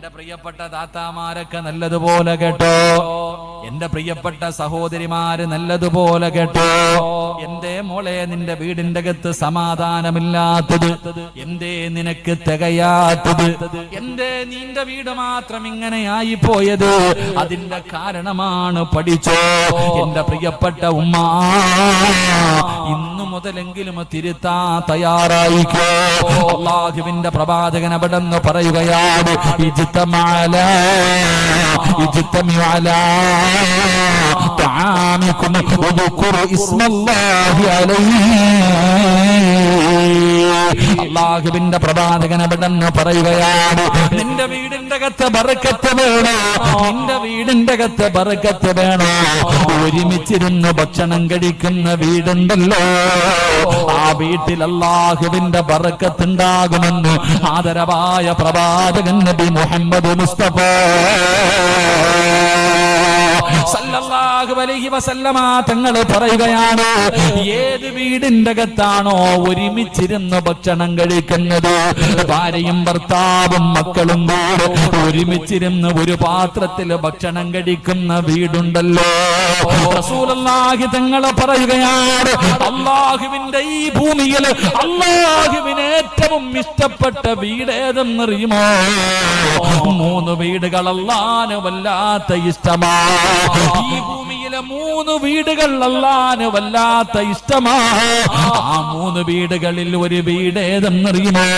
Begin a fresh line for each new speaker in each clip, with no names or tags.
എന്റെ പ്രിയപ്പെട്ട താത്താമാരൊക്കെ നല്ലതുപോലെ കേട്ടോ എന്റെ പ്രിയപ്പെട്ട സഹോദരിമാര് നല്ലതുപോലെ കേട്ടോ എന്തേ മോളെ നിന്റെ വീടിന്റെ അകത്ത് സമാധാനമില്ലാത്തത് എന്തേ നിനക്ക് തികയാത്തത് എന്തേ നിന്റെ വീട് മാത്രം ഇങ്ങനെയായി പോയത് അതിന്റെ കാരണമാണ് പഠിച്ചോ എന്റെ പ്രിയപ്പെട്ട ഉമ്മ ഇന്നു മുതലെങ്കിലും തിരുത്താ തയ്യാറായിക്കോ അള്ളാഹുവിന്റെ പ്രവാചകൻ അവിടെ നിന്ന് പറയുകയാണ് ഇജ്തമഅല ഇജ്തമിഅല طعامكم واذكروا اسم الله عليه അള്ളാഹുവിന്റെ പ്രവാചകൻ അവിടെ നിന്ന് പറയുകയാണ് നിന്റെ വീടിന്റെ അകത്ത് ബറക്കത്ത് വേണോ നിന്റെ വീടിന്റെ അകത്ത് ബറക്കത്ത് വേണോ ഒരുമിച്ചിരുന്ന് ഭക്ഷണം കഴിക്കുന്ന വീടുണ്ടല്ലോ ആ വീട്ടിൽ അള്ളാഹുവിന്റെ ബറക്കത്തുണ്ടാകുമെന്ന് ആദരവായ പ്രവാചകൻ നബി മുഹമ്മദ് മുസ്തഫ സല്ലല്ലാഹു അലൈഹി വസല്ലമ തങ്ങൾ പറയുകയാണ് ഏത് വീടിന്റെ അകത്താണോ ഒരുമിച്ചിരുന്ന് ഭക്ഷണം കഴിക്കുന്നത് ഭാര്യയും ഭർത്താവും മക്കളും കൂടെ ഒരുമിച്ചിരുന്ന് ഒരു പാത്രത്തിൽ ഭക്ഷണം കഴിക്കുന്ന വീടുണ്ടല്ലോ റസൂലുള്ളാഹി തങ്ങൾ പറയുകയാണ് അള്ളാഹുവിന്റെ ഈ ഭൂമിയിൽ അള്ളാഹുവിന് ഏറ്റവും ഇഷ്ടപ്പെട്ട വീട് ഏതെന്നറിയുമോ മൂന്ന് വീടുകൾ അള്ളാന് വല്ലാത്ത ഇഷ്ടമാ ഈ ഭൂമിയിലെ മൂന്ന് വീടുകൾ അള്ളാന് വല്ലാത്ത ഇഷ്ടമാ ആ മൂന്ന് വീടുകളിൽ ഒരു വീട് ഏതെന്നറിയുമോ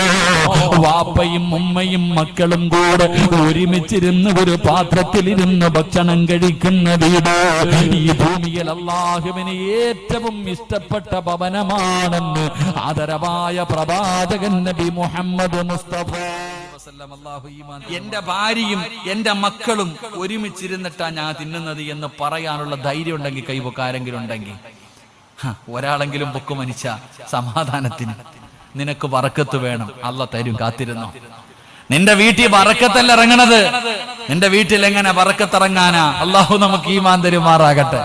വാപ്പയും ഉമ്മയും മക്കളും കൂടെ ഒരുമിച്ചിരുന്ന് ഒരു പാത്രത്തിലിരുന്ന് ഭക്ഷണം കഴിക്കുന്ന വീട് ഈ ഭൂമിയിൽ അള്ളാഹുവിന് ഏറ്റവും ഇഷ്ടപ്പെട്ട ഭവനമാണെന്ന് ആദരവായ പ്രവാചകൻ നബി മുഹമ്മദ് മുസ്തഫ വസല്ലം അല്ലാഹു ഈമാൻ. എന്റെ ഭാര്യയും എന്റെ മക്കളും ഒരുമിച്ചിരുന്നിട്ടാ ഞാൻ തിന്നുന്നത് എന്ന് പറയാനുള്ള ധൈര്യം ഉണ്ടെങ്കിൽ കൈവൊക്കെ ആരെങ്കിലും ഉണ്ടെങ്കിൽ ഹ, ഒരാളെങ്കിലും പൊക്കു മനുഷ്യ സമാധാനത്തിന് നിനക്ക് വറക്കത്ത് വേണം അല്ല തരും കാത്തിരുന്നോ നിന്റെ വീട്ടിൽ വറക്കത്തല്ല ഇറങ്ങണത് നിന്റെ വീട്ടിൽ എങ്ങനെ വറക്കത്തിറങ്ങാനാ അള്ളാഹു നമുക്ക് ഈ മാന്തരുമാറാകട്ടെ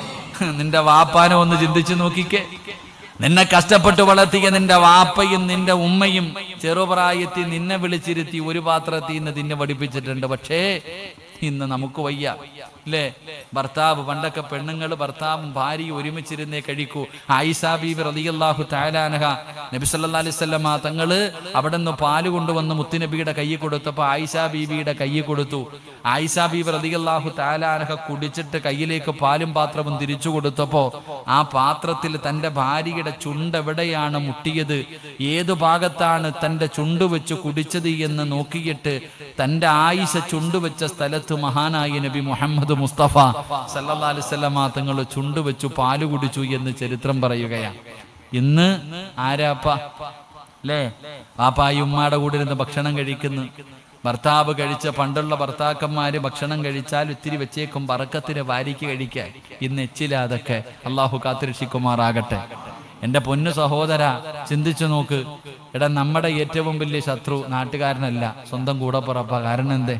നിന്റെ വാപ്പാനെ ഒന്ന് ചിന്തിച്ചു നോക്കിക്കേ നിന്നെ കഷ്ടപ്പെട്ട് വളർത്തിയ നിന്റെ വാപ്പയും നിന്റെ ഉമ്മയും ചെറുപ്രായത്തിൽ നിന്നെ വിളിച്ചിരുത്തി ഒരു പാത്രത്തിൽ നിന്ന് തിന്നെ പഠിപ്പിച്ചിട്ടുണ്ട് പക്ഷേ ഇന്ന് നമുക്ക് വയ്യ അല്ലേ ഭർത്താവ് പണ്ടൊക്കെ പെണ്ണുങ്ങൾ ഭർത്താവും ഭാര്യയും ഒരുമിച്ചിരുന്നേ കഴിക്കൂ ആയിഷാ ബീബി റളിയല്ലാഹു തആലാനഹ നബി സല്ലല്ലാഹു അലൈഹി വസല്ലമ തങ്ങള് അവിടെ നിന്ന് പാല് കൊണ്ടുവന്ന് മുത്തുനബിയുടെ കയ്യിൽ കൊടുത്തപ്പോൾ ആയിഷാ ബീബിയുടെ കയ്യിൽ കൊടുത്തു ആയിഷാ ബീബി റളിയല്ലാഹു തആലാനഹ കുടിച്ചിട്ട് കയ്യിലേക്ക് പാലും പാത്രവും തിരിച്ചു കൊടുത്തപ്പോ ആ പാത്രത്തിൽ തന്റെ ഭാര്യയുടെ ചുണ്ട് എവിടെയാണ് മുട്ടിയത് ഏതു ഭാഗത്താണ് തന്റെ ചുണ്ട് വെച്ച് കുടിച്ചത് എന്ന് നോക്കിയിട്ട് തന്റെ ആയിഷ ചുണ്ട് വെച്ച സ്ഥലത്ത് മഹാനായ നബി മുഹമ്മദ് മുസ്തഫ സല്ലല്ലാഹു അലൈഹി വസല്ലമ തങ്ങൾ ചുണ്ട് വെച്ചു പാല് കുടിച്ചു എന്ന് ചരിത്രം പറയുകയാണ് ഇന്ന് ആരാപ്പ അല്ലേ പാപ്പായി ഉമ്മാടെ കൂടെ ഇരുന്ന് ഭക്ഷണം കഴിക്കുന്നു ഭർത്താവ് കഴിച്ച പണ്ടുള്ള ഭർത്താക്കന്മാര് ഭക്ഷണം കഴിച്ചാൽ ഇത്തിരി വെച്ചേക്കും പറക്കത്തിന് വാരിക്ക് കഴിക്കാൻ ഇന്ന് എച്ചില അതൊക്കെ അള്ളാഹു കാത്തിരക്ഷിക്കുമാറാകട്ടെ എന്റെ പൊന്നു സഹോദര ചിന്തിച്ചു നോക്ക് എടാ നമ്മുടെ ഏറ്റവും വലിയ ശത്രു നാട്ടുകാരനല്ല സ്വന്തം കൂടപ്പുറപ്പ കാരണം എന്തേ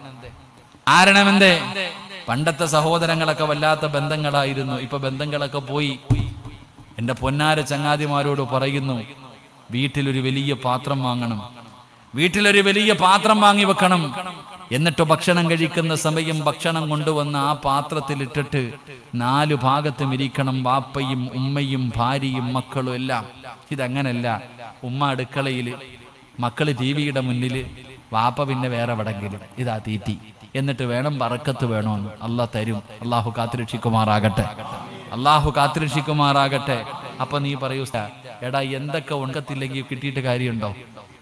ആരണമെന്തേ പണ്ടത്തെ സഹോദരങ്ങളൊക്കെ വല്ലാത്ത ബന്ധങ്ങളായിരുന്നു ഇപ്പൊ ബന്ധങ്ങളൊക്കെ പോയി എന്റെ പൊന്നാര ചങ്ങാതിമാരോട് പറയുന്നു വീട്ടിലൊരു വലിയ പാത്രം വാങ്ങണം വീട്ടിലൊരു വലിയ പാത്രം വാങ്ങി വെക്കണം എന്നിട്ട് ഭക്ഷണം കഴിക്കുന്ന സമയം ഭക്ഷണം കൊണ്ടുവന്ന് ആ പാത്രത്തിൽ ഇട്ടിട്ട് നാലു ഭാഗത്തും ഇരിക്കണം വാപ്പയും ഉമ്മയും ഭാര്യയും മക്കളും എല്ലാം ഇതങ്ങനല്ല ഉമ്മ അടുക്കളയില് മക്കള് ടി വിയുടെ മുന്നില് വാപ്പ പിന്നെ വേറെ എവിടെങ്കിലും ഇതാ തീറ്റി എന്നിട്ട് വേണം വറക്കത്ത് വേണമെന്ന് അല്ല തരും അള്ളാഹു കാത്തിരക്ഷിക്കുമാറാകട്ടെ അള്ളാഹു കാത്തിരക്ഷിക്കുമാറാകട്ടെ അപ്പൊ നീ പറയൂ "സാ, എടാ എന്തൊക്കെ ഉണക്കത്തില്ലെങ്കിൽ കിട്ടിയിട്ട് കാര്യമുണ്ടോ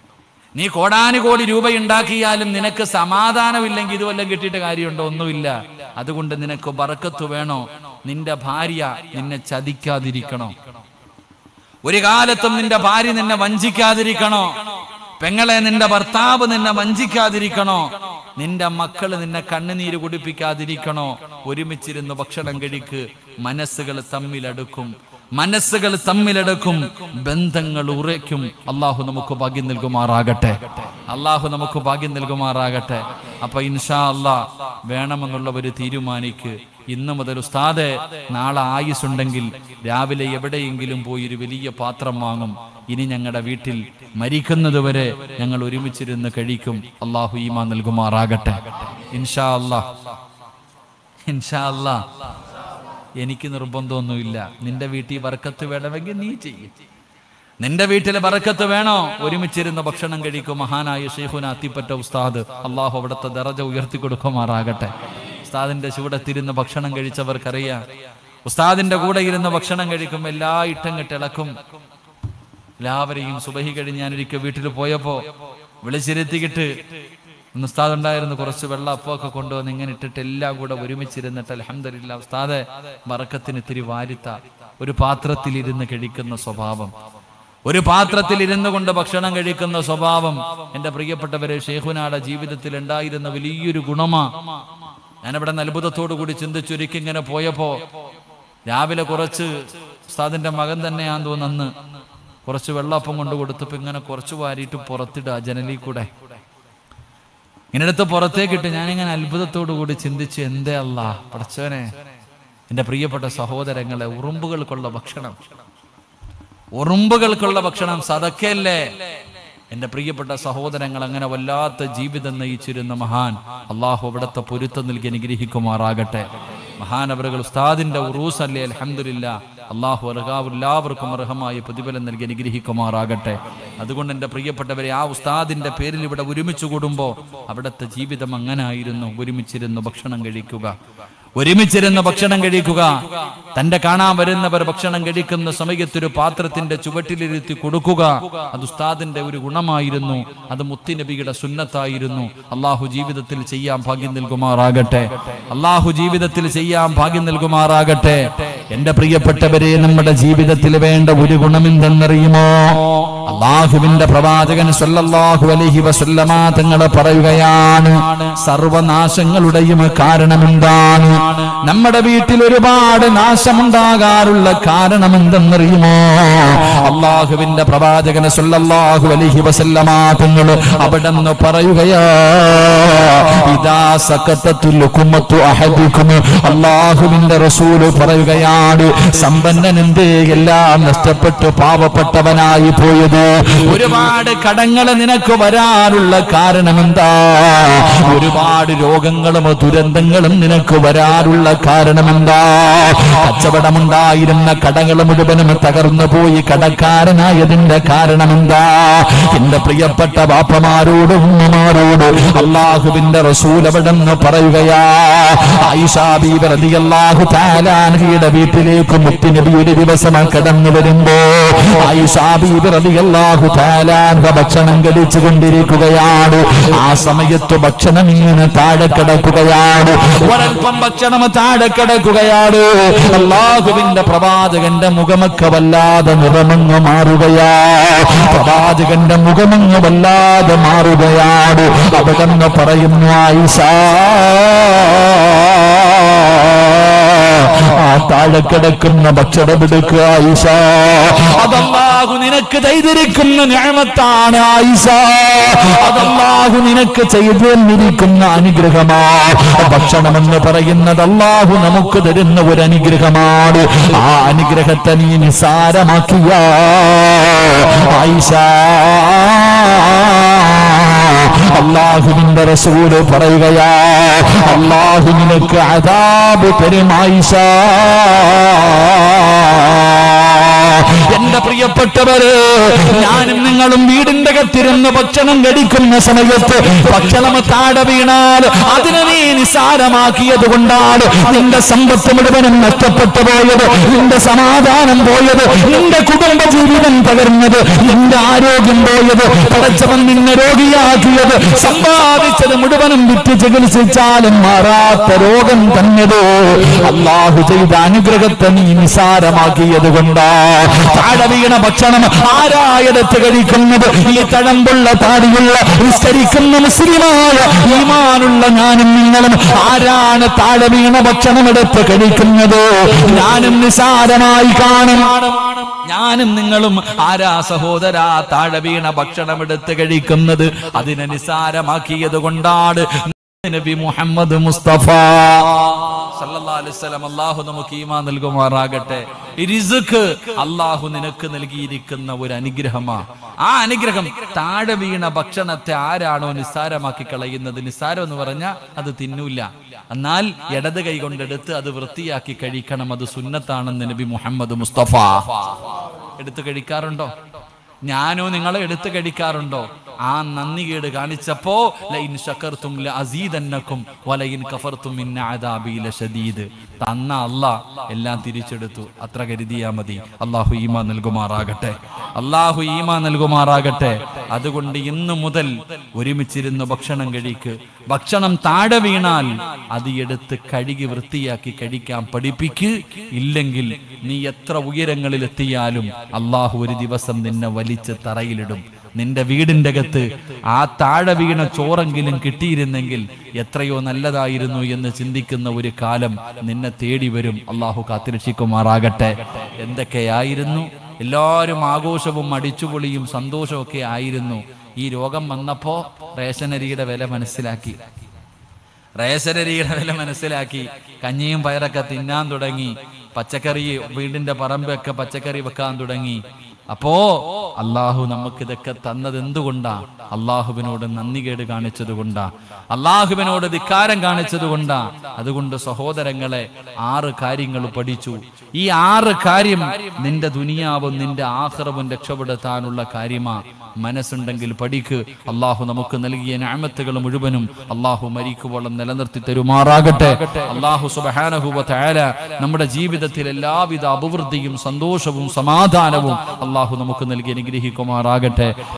നീ കോടാനുകോടി രൂപ ഉണ്ടാക്കിയാലും നിനക്ക് സമാധാനമില്ലെങ്കിൽ ഇതുവല്ലം കിട്ടിയിട്ട് കാര്യമുണ്ടോ ഒന്നുമില്ല അതുകൊണ്ട് നിനക്ക് ബറക്കത്ത് വേണോ നിന്റെ ഭാര്യ നിന്നെ ചതിക്കാതിരിക്കണോ ഒരു കാലത്തും നിന്റെ ഭാര്യ നിന്നെ വഞ്ചിക്കാതിരിക്കണോ പെങ്ങളെ നിന്റെ ഭർത്താവ് നിന്നെ വഞ്ചിക്കാതിരിക്കണോ നിന്റെ മക്കള് നിന്നെ കണ്ണുനീര് കുടിപ്പിക്കാതിരിക്കണോ ഒരുമിച്ചിരുന്ന് ഭക്ഷണം കഴിക്ക് മനസ്സുകൾ തമ്മിലടുക്കും മനസ്സുകൾ തമ്മിലടക്കും ബന്ധങ്ങൾ ഉറയ്ക്കും അള്ളാഹു നമുക്ക് ഭാഗ്യം നൽകുമാറാകട്ടെ അള്ളാഹു നമുക്ക് ഭാഗ്യം നൽകുമാറാകട്ടെ അപ്പൊ ഇൻഷാ അല്ലാ വേണമെന്നുള്ളവര് തീരുമാനിക്ക് ഇന്ന് മുതൽ ഉസ്താദെ നാളെ ആയുസുണ്ടെങ്കിൽ രാവിലെ എവിടെയെങ്കിലും പോയി ഒരു വലിയ പാത്രം വാങ്ങും ഇനി ഞങ്ങളുടെ വീട്ടിൽ മരിക്കുന്നതുവരെ ഞങ്ങൾ ഒരുമിച്ചിരുന്ന് കഴിക്കും അള്ളാഹു ഈമാ നൽകുമാറാകട്ടെ ഇൻഷാ അല്ലാ ഇൻഷാ അല്ലാ എനിക്ക് നിർബന്ധമൊന്നുമില്ല നിന്റെ വീട്ടിൽ വർക്കത്ത് വേണമെങ്കിൽ നീ ചെയ്യും നിന്റെ വീട്ടിലെ ബറക്കത്ത് വേണോ ഒരുമിച്ചിരുന്ന് ഭക്ഷണം കഴിക്കും മഹാനായ ഷെയ്ഖുന അത്തിപ്പറ്റ ഉസ്താദ് അള്ളാഹു അവിടുത്തെ ദറജ ഉയർത്തി കൊടുക്കുമാറാകട്ടെ ഉസ്താദിന്റെ ചൂടത്തിരുന്ന് ഭക്ഷണം കഴിച്ചവർക്കറിയാം ഉസ്താദിന്റെ കൂടെ ഇരുന്ന് ഭക്ഷണം കഴിക്കും എല്ലാ ഇട്ടം കെട്ടിളക്കും എല്ലാവരെയും സുബഹി കഴിഞ്ഞ് ഞാനൊരിക്കൽ വീട്ടിൽ പോയപ്പോ വിളിച്ചിരുത്തിക്കിട്ട് ഇന്ന് ഉസ്താദ് ഉണ്ടായിരുന്നു കുറച്ച് വെള്ളം അപ്പമൊക്കെ കൊണ്ടുവന്ന് ഇങ്ങനെ ഇട്ടിട്ട് എല്ലാം കൂടെ ഒരുമിച്ചിരുന്നിട്ട് അലഹമില്ല ഉസ്താദെ ബറക്കത്തിന് ഇത്തിരി വാരിത്ത ഒരു പാത്രത്തിൽ ഇരുന്ന് കഴിക്കുന്ന സ്വഭാവം ഒരു പാത്രത്തിൽ ഇരുന്നു കൊണ്ട് ഭക്ഷണം കഴിക്കുന്ന സ്വഭാവം എന്റെ പ്രിയപ്പെട്ടവരെ ഷേഖുനാടെ ജീവിതത്തിൽ ഉണ്ടായിരുന്ന വലിയൊരു ഗുണമാ ഞാനവിടെ അത്ഭുതത്തോടു കൂടി ചിന്തിച്ചൊരിക്കൽ ഇങ്ങനെ പോയപ്പോ രാവിലെ കുറച്ച് ഉസ്താദിന്റെ മകൻ തന്നെയാന്ന് തോന്നുന്നു കുറച്ച് വെള്ളപ്പം കൊണ്ട് കൊടുത്തപ്പോ ഇങ്ങനെ കുറച്ച് വാരിയിട്ട് പുറത്തിടുക ജനലിൽ കൂടെ ഇങ്ങനെ എടുത്ത് പുറത്തേക്കിട്ട് ഞാനിങ്ങനെ അത്ഭുതത്തോടു കൂടി ചിന്തിച്ചു എന്തേ അല്ല പഠിച്ചവനെ എന്റെ പ്രിയപ്പെട്ട സഹോദരങ്ങളെ ഉറുമ്പുകൾക്കുള്ള ഭക്ഷണം ഉറുമ്പുകൾക്കുള്ള ഭക്ഷണം സതക്കല്ലേ എന്റെ പ്രിയപ്പെട്ട സഹോദരങ്ങൾ അങ്ങനെ വല്ലാത്ത ജീവിതം നയിച്ചിരുന്ന മഹാൻ അള്ളാഹു അവിടുത്തെ പൊരുത്തം നൽകി അനുഗ്രഹിക്കുമാറാകട്ടെ മഹാനവറുകൾ ഉസ്താദിന്റെ ഉറൂസ് അല്ലേ അലഹമില്ല അള്ളാഹു അർഹാവ് എല്ലാവർക്കും അർഹമായ പ്രതിഫലം നൽകി അനുഗ്രഹിക്കുമാറാകട്ടെ അതുകൊണ്ട് എൻ്റെ പ്രിയപ്പെട്ടവരെ ആ ഉസ്താദിന്റെ പേരിൽ ഇവിടെ ഒരുമിച്ച് കൂടുമ്പോൾ അവിടുത്തെ ജീവിതം അങ്ങനെ ആയിരുന്നു ഒരുമിച്ചിരുന്ന് ഭക്ഷണം കഴിക്കുക ഒരുമിച്ചിരുന്ന് ഭക്ഷണം കഴിക്കുക തന്റെ കാണാൻ വരുന്നവർ ഭക്ഷണം കഴിക്കുന്ന സമയത്തൊരു പാത്രത്തിന്റെ ചുവട്ടിലിരുത്തി കൊടുക്കുക അത് ഉസ്താദിന്റെ ഒരു ഗുണമായിരുന്നു അത് മുത്തിനബിയുടെ സുന്നത്തായിരുന്നു അള്ളാഹു ജീവിതത്തിൽ ചെയ്യാൻ ഭാഗ്യം നൽകുമാറാകട്ടെ അള്ളാഹു ജീവിതത്തിൽ ചെയ്യാൻ ഭാഗ്യം നൽകുമാറാകട്ടെ എന്റെ പ്രിയപ്പെട്ടവരെ നമ്മുടെ ജീവിതത്തിൽ വേണ്ട ഒരു ഗുണം എന്തെന്നറിയുമോ അള്ളാഹുവിന്റെ പ്രവാചകൻ സല്ലല്ലാഹു അലൈഹി വസല്ലമ തങ്ങൾ പറയുകയാണ് സർവനാശങ്ങളുടെയും കാരണം എന്താണ് നമ്മുടെ വീട്ടിൽ ഒരുപാട് നാശമുണ്ടാകാറുള്ള കാരണം എന്തെന്നറിയുമോ അള്ളാഹുവിന്റെ പ്രവാചകന് സല്ലല്ലാഹു അലൈഹി വസല്ലമ തങ്ങൾ അവിടെ നിന്ന് പറയുകയാ ഇദാ സക്കത്തത്തു ലുക്കുമത്തു അഹദിക്കും അള്ളാഹുവിന്റെ റസൂല് പറയുകയാണ് സമ്പന്നൻ എന്തേ എല്ലാം നഷ്ടപ്പെട്ടു പാവപ്പെട്ടവനായി പോയത് ഒരുപാട് കടങ്ങൾ നിനക്ക് വരാനുള്ള കാരണം എന്താ ഒരുപാട് രോഗങ്ങളും ദുരന്തങ്ങളും നിനക്ക് വരാനുള്ള കാരണം എന്താ കച്ചവടമുണ്ടായിരുന്ന കടകൾ മുഴുവനും തകർന്നു പോയി കടക്കാരനായതിന്റെ കാരണം എന്താ എന്റെ പ്രിയപ്പെട്ട ബാപ്പമാരോടും ഉമ്മമാരോട് അള്ളാഹുവിന്റെ റസൂൽ അവിടെ നിന്ന് പറയുകയാ ആയിഷാ ബീബി റളിയല്ലാഹു തആല അൻഹയുടെ വീട്ടിലേക്ക് മുത്തുനബി ഒരു ദിവസം കടന്നു വരുമ്പോ ആയിഷാ ബീബി റളിയല്ലാഹു തആല അൻഹ ഭക്ഷണം കഴിച്ചു കൊണ്ടിരിക്കുകയാണ് ആ സമയത്ത് ഭക്ഷണം ഇങ്ങനെ താഴെ കിടക്കുകയാണ് ഒരൽപ്പം ഭക്ഷണം താഴെ കിടക്കുകയാണ് അള്ളാഹുവിന്റെ പ്രവാചകന്റെ മുഖമൊക്കെ വല്ലാതെ നിറമങ്ങ് മാറുകയാ പ്രവാചകന്റെ മുഖമങ്ങ് വല്ലാതെ മാറുകയാണ് അവിടെ നിന്ന് പറയുന്നു ആയിഷ ആ താഴെ കിടക്കുന്ന ഭക്ഷണം എടുക്കുക ആയിഷ അതല്ലാഹു നിനക്ക് ചെയ്തിരിക്കുന്ന ഞാമത്താണ് ആയിഷ അതല്ലാഹു നിനക്ക് ചെയ്തു തന്നിരിക്കുന്ന അനുഗ്രഹമാ ഭക്ഷണം എന്ന് പറയുന്നത് അല്ലാഹു നമുക്ക് തരുന്ന ഒരു അനുഗ്രഹമാണ് ആ അനുഗ്രഹത്തെ നീ നിസാരമാക്കിയ ആയിഷ അള്ളാഹുവിന്റെ റസൂല് പറയുകയാ അള്ളാഹു നിനക്ക് അതാബ് പെരുമായിഷ എന്റെ പ്രിയപ്പെട്ടവര് ഞാനും നിങ്ങളും വീടിന്റെ കത്തിരുന്ന് ഭക്ഷണം കഴിക്കുന്ന സമയത്ത് ഭക്ഷണം താഴെ വീണാൽ അതിനെ നീ നിസാരമാക്കിയത് കൊണ്ടാണ് നിന്റെ സമ്പത്ത് മുഴുവനും നഷ്ടപ്പെട്ടു പോയത് നിന്റെ സമാധാനം പോയത് നിന്റെ കുടുംബ ജീവിതം തകർന്നത് നിന്റെ ആരോഗ്യം പോയത് പടച്ചവൻ നിന്നെ രോഗിയാക്കിയത് സമ്പാദിച്ചത് മുഴുവനും വിറ്റ് ചികിത്സിച്ചാലും മാറാത്ത രോഗം തന്നത് അള്ളാഹു ചെയ്ത അനുഗ്രഹത്തെ നീ നിസാരമാക്കിയത് കൊണ്ടാ താഴെ വീണ ഭക്ഷണം ആരായെടുത്ത് കഴിക്കുന്നത് ഈ തഴമ്പുള്ള താടിയുള്ള നിസ്കരിക്കുന്ന മുസ്ലിമായ ഈമാനുള്ള ഞാനും നിങ്ങളും ആരാണ് താഴെ വീണ ഭക്ഷണം എടുത്ത് കഴിക്കുന്നത് ഞാനും നിസാരമായി കാണും ഞാനും നിങ്ങളും ആരാ സഹോദരാ താഴെ വീണ ഭക്ഷണം എടുത്ത് കഴിക്കുന്നത് അതിനെ നിസാരമാക്കിയത് കൊണ്ടാണ് നബി മുഹമ്മദ് മുസ്തഫ സല്ലല്ലാഹു അലൈഹി വസല്ലം അള്ളാഹു നമുക്ക് ഈമാ നൽകുമാറാകട്ടെ ഈ റിസ്ക് അള്ളാഹു നിനക്ക് നൽകിയിരിക്കുന്ന ഒരു അനുഗ്രഹമാ ആ അനുഗ്രഹം താഴെ വീണ ഭക്ഷണത്തെ ആരാണോ നിസ്സാരമാക്കി കളയുന്നത് നിസ്സാരം എന്ന് പറഞ്ഞാൽ അത് തിന്നൂല എന്നാൽ ഇടത് കൈ കൊണ്ടെടുത്ത് അത് വൃത്തിയാക്കി കഴിക്കണം അത് സുന്നത്താണെന്ന് നബി മുഹമ്മദ് മുസ്തഫ എടുത്ത് കഴിക്കാറുണ്ടോ ഞാനോ നിങ്ങളെ എടുത്ത് കഴിക്കാറുണ്ടോ ആ നന്ദി കേട് കാണിച്ചപ്പോ ലൈൻ ശക്കർത്തും അസീദന്നക്കും വലയിൻ കഫർത്തും ഇന്ന അദാബി ലശദീദ് തന്ന അല്ല എല്ലാം തിരിച്ചെടുത്തു അത്ര കരുതിയാ മതി അള്ളാഹു ഈമ നൽകുമാറാകട്ടെ അള്ളാഹു ഈമ നൽകുമാറാകട്ടെ അതുകൊണ്ട് ഇന്നു മുതൽ ഒരുമിച്ചിരുന്ന് ഭക്ഷണം കഴിക്ക് ഭക്ഷണം താഴെ വീണാൽ അത് എടുത്ത് കഴുകി വൃത്തിയാക്കി കഴിക്കാൻ പഠിപ്പിക്ക് ഇല്ലെങ്കിൽ നീ എത്ര ഉയരങ്ങളിൽ എത്തിയാലും അള്ളാഹു ഒരു ദിവസം നിന്നെ വലിച്ച് തറയിലിടും നിന്റെ വീടിന്റെ അകത്ത് ആ താഴെ വീണ ചോറെങ്കിലും കിട്ടിയിരുന്നെങ്കിൽ എത്രയോ നല്ലതായിരുന്നു എന്ന് ചിന്തിക്കുന്ന ഒരു കാലം നിന്നെ തേടി വരും അള്ളാഹു കാത്തിരക്ഷിക്കുമാറാകട്ടെ എന്തൊക്കെയായിരുന്നു എല്ലാവരും ആഘോഷവും അടിച്ചുപൊളിയും സന്തോഷവും ഒക്കെ ആയിരുന്നു ഈ രോഗം വന്നപ്പോ റേഷനരിയുടെ വില മനസ്സിലാക്കി റേഷനരിയുടെ വില മനസ്സിലാക്കി കഞ്ഞിയും പയറൊക്കെ തിന്നാൻ തുടങ്ങി പച്ചക്കറി വീടിന്റെ പറമ്പൊക്കെ പച്ചക്കറി വെക്കാൻ തുടങ്ങി അപ്പോ അള്ളാഹു നമുക്കിതൊക്കെ തന്നത് എന്തുകൊണ്ടാ അള്ളാഹുവിനോട് നന്ദി കേട് കാണിച്ചത് കൊണ്ടാ അള്ളാഹുവിനോട് ധിക്കാരം കാണിച്ചത് കൊണ്ടാ അതുകൊണ്ട് സഹോദരങ്ങളെ ആറ് കാര്യങ്ങൾ പഠിച്ചു ഈ ആറ് കാര്യം നിന്റെ ദുനിയാവും നിന്റെ ആഹ്റവും രക്ഷപ്പെടുത്താനുള്ള കാര്യമാ മനസ്സുണ്ടെങ്കിൽ പഠിക്ക് അള്ളാഹു നമുക്ക് നൽകിയ ഞാമത്തുകൾ മുഴുവനും അള്ളാഹു മരിക്കുവോളം നിലനിർത്തി തരുമാറാകട്ടെ അള്ളാഹു സുബഹാനഹുവ തയാല നമ്മുടെ ജീവിതത്തിൽ എല്ലാവിധ അഭിവൃദ്ധിയും സന്തോഷവും സമാധാനവും അള്ളാഹു നമുക്ക് നൽകി അനുഗ്രഹിക്കുമാറാകട്ടെ